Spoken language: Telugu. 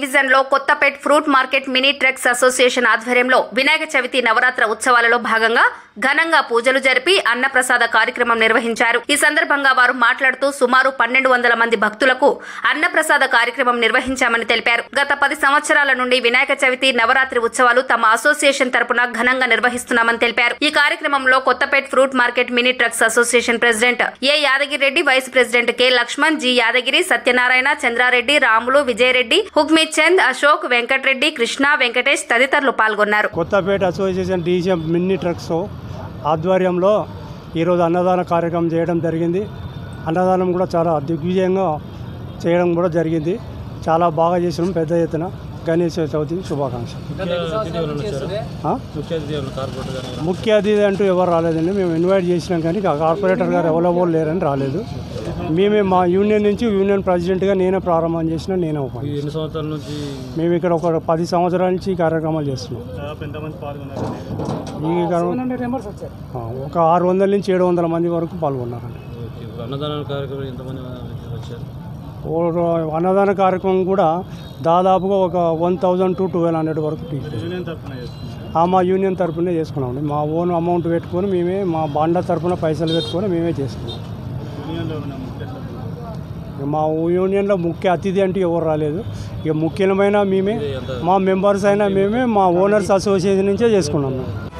డివిజన్ లో Kothapet fruit market mini trucks association ఆధ్వర్యంలో వినాయక చవితి నవరాత్ర ఉత్సవాలలో భాగంగా ఘనంగా పూజలు జరిపి అన్నప్రసాద కార్యక్రమం నిర్వహించారు ఈ సందర్భంగా వారు మాట్లాడుతూ సుమారు పన్నెండు వందల మంది భక్తులకు అన్నప్రసాద కార్యక్రమం నిర్వహించామని తెలిపారు గత పది సంవత్సరాల నుండి వినాయక చవితి నవరాత్రి ఉత్సవాలు తమ అసోసియేషన్ తరపున ఘనంగా నిర్వహిస్తున్నామని తెలిపారు ఈ కార్యక్రమంలో Kothapet fruit market mini trucks association president A Yadagiri Reddy vice president K Lakshman G Yadagiri Satyanarayana Chandrareddy Ramulu Vijayareddy Hukmeet Chand Ashok Venkatareddy Krishna Venkatesh తదితరులు పాల్గొన్నారు Kothapeta association DCM mini trucks ఆధ్వర్యంలో ఈరోజు అన్నదాన కార్యక్రమం చేయడం జరిగింది అన్నదానం కూడా చాలా దిగ్విజయంగా చేయడం కూడా జరిగింది చాలా బాగా చేసినాం పెద్ద ఎత్తున గణేష్ చవితి శుభాకాంక్షలు ఆ? ముఖ్య అతిథి అంటూ ఎవరు రాలేదండి మేము ఇన్వైట్ చేసినాం కానీ ఆ కార్పొరేటర్ గారు అవైలబుల్ లేరని రాలేదు మేమే మా యూనియన్ నుంచి యూనియన్ ప్రెసిడెంట్గా నేనే ప్రారంభం చేసిన నేనే ఓపెన్ చేసిన. ఎన్ని సంవత్సరాల నుంచి మేము ఇక్కడ ఒక పది సంవత్సరాల నుంచి ఈ కార్యక్రమాలు చేస్తున్నాం ఈ కార్యక్రమం ఆ, ఒక ఆరు వందల నుంచి ఏడు వందల మంది వరకు పాల్గొన్నారండి ఓకే ఇప్పుడు అన్నదాన కార్యక్రమం ఎంతమంది వచ్చారు ఓ అన్నదాన కార్యక్రమం కూడా దాదాపుగా ఒక one thousand to twelve hundred వరకు తీసుకుంటాం. ఆ మా యూనియన్ తరపునే చేసుకున్నామండి మా ఓన్ అమౌంట్ పెట్టుకొని మేమే మా బాండా తరపున పైసలు పెట్టుకొని మేమే చేసుకున్నాం మా యూనియన్లో ముఖ్య అతిథి అంటే ఎవరు రాలేదు ఇక ముఖ్యమైన మేమే మా మెంబర్స్ అయినా మేమే మా ఓనర్స్ అసోసియేషన్ నుంచే చేసుకున్నాం మేము